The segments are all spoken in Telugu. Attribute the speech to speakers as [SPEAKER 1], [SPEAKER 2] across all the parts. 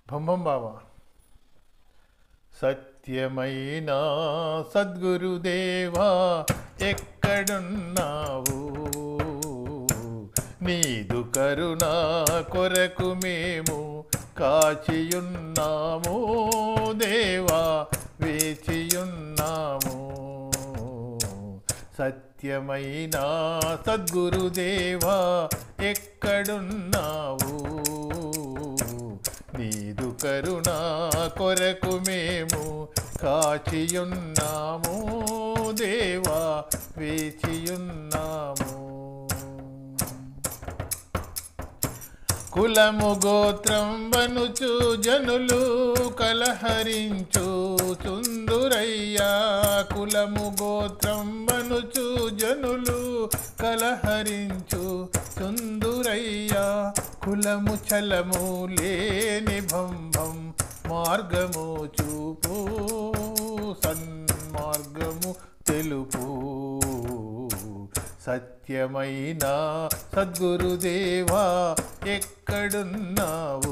[SPEAKER 1] భంభం బాబా సత్యమైన సద్గురుదేవా ఎక్కడున్నావు నీదు కరుణ కొరకు మేము కాచియున్నాము దేవా వేచియున్నాము సత్యమైన సద్గురుదేవా ఎక్కడున్నావు నీదు కరుణ కొరకు మేము కాచియున్నాము దేవా వేచియున్నాము కులము గోత్రం వనుచు జనులు కలహరించు చుందురయ్యా కులము గోత్రం వనుచు జనులు కలహరించు చుందురయ్యా కులము చలము లేని భంభం మార్గము చూపు సన్మార్గము తెలుపు సత్యమైన సద్గురుదేవా ఎక్కడున్నావు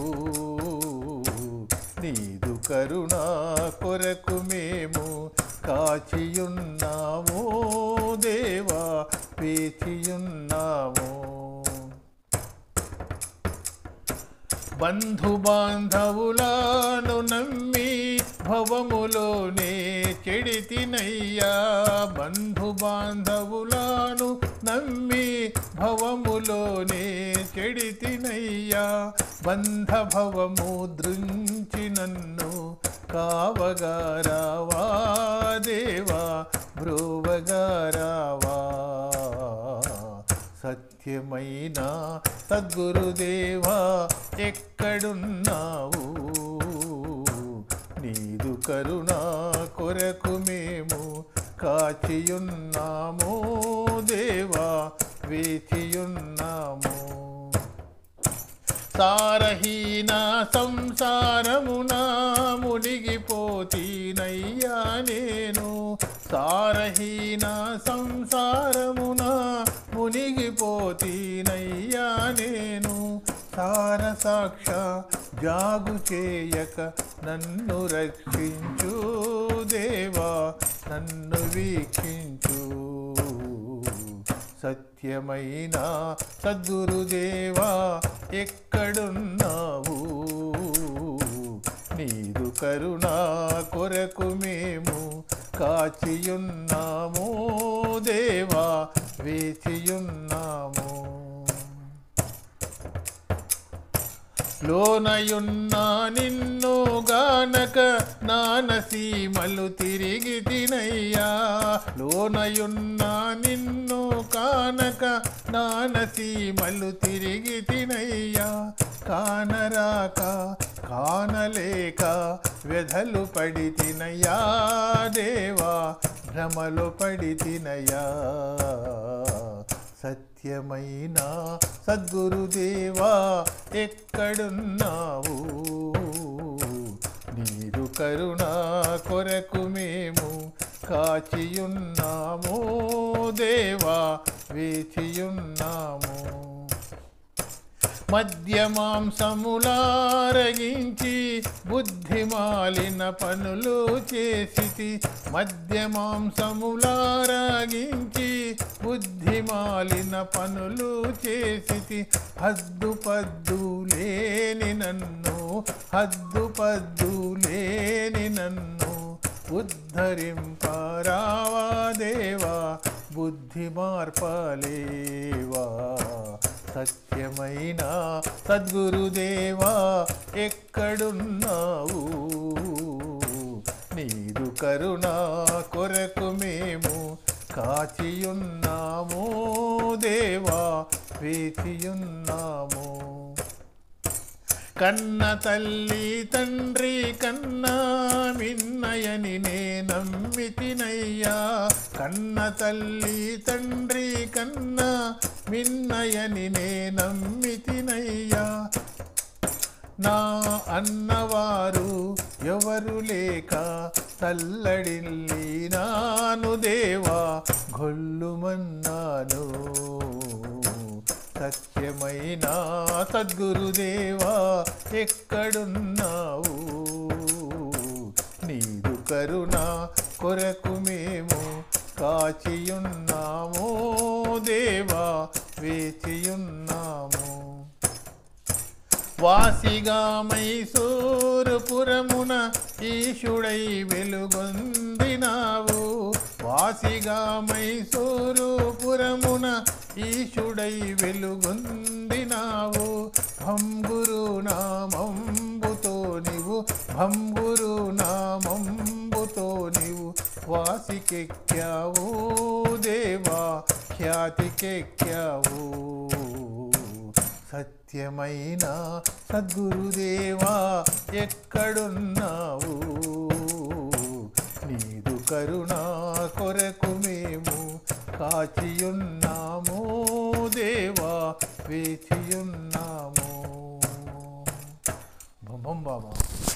[SPEAKER 1] నీదు కరుణ కొరకు మేము కాచియున్నాము దేవా వేచియున్నాము బంధు బాంధవులను నమ్మి భవములోనే చెడితినయ్యా బంధు బాంధవులను నమ్మి భవములోనే చెడితినయ్యా బంధ భవము దృంచి నన్ను కావగారావా దేవా బ్రోవగారావా సత్యమైన సద్గురుదేవా ఎక్కడున్నావు నీదు కరుణ కొరకు మేము కాచియున్నాము దేవా వేచియున్నాము సారహీన సంసారమున మునిగిపోతీనయ్యా నేను సారహీన సంసారమున మునిగిపోతీనయ్యా నేను సార సాక్ష జాగు చేయక నన్ను రక్షించు దేవా నన్ను వీక్షించు సత్యమైన సద్గురుదేవా ఎక్కడున్నావు నీదు కరుణ కొరకు మేము కాచియున్నాము దేవా వేచియున్నాము లోనయున్నా నిన్ను గానక నానసీమలు తిరిగి తినయ్యా లోనయున్నా నిన్ను కానక నానసీమలు తిరిగి తినయ్యా కానరాక కానలేక వ్యధలు పడి తినయ్యా దేవా భ్రమలు పడి తినయ్యా సత్యమైన సద్గురుదేవా ఎక్కడున్నావు నీరు కరుణ కొరకు మేము కాచియున్నాము దేవా వేచియున్నాము మద్యమాంసములారగించి బుద్ధిమాలిన పనులు చేసితి మద్యమాంసములారగించి బుద్ధిమాలిన పనులు చేసితి హద్దు పద్దు లేని నన్ను హద్దు పద్దు లేని నన్ను ఉద్ధరింపరావా దేవా బుద్ధి మార్పలేవా సత్యమైన సద్గురుదేవా ఎక్కడున్నావు నీదు కరుణ కొరకు మేము కాచియున్నాము దేవా వేచియున్నాము కన్న తల్లి తండ్రి కన్నా మిన్నయని నే నమ్మితినయ్యా కన్న తల్లి తండ్రి కన్నా మిన్నయని నే నమ్మితినయ్యా నా అన్నవారు ఎవరు లేక తల్లడిల్లి నాను దేవా గొల్లుమన్నాను సత్యమైన సద్గురుదేవా ఎక్కడున్నావు నీదు కరుణ కొరకు మేము కాచియున్నాము దేవా వేచియున్నాము వాసిగా మైసూరుపురమున ఈశుడై వెలుగొందినావు వాసిగా మైసూరుపురమున ఈశుడై వెలుగొందినావు భంగురు నామంబుతో నీవు భంగురు నామంబుతో నీవు వాసికెక్కావు దేవా ఖ్యాతికెక్కావు సత్యమైన సద్గురుదేవా ఎక్కడున్నావు నీదు కరుణా కొరకు మేము కాచియున్నాము దేవా వేచియున్నాము బొమ్మం బాబా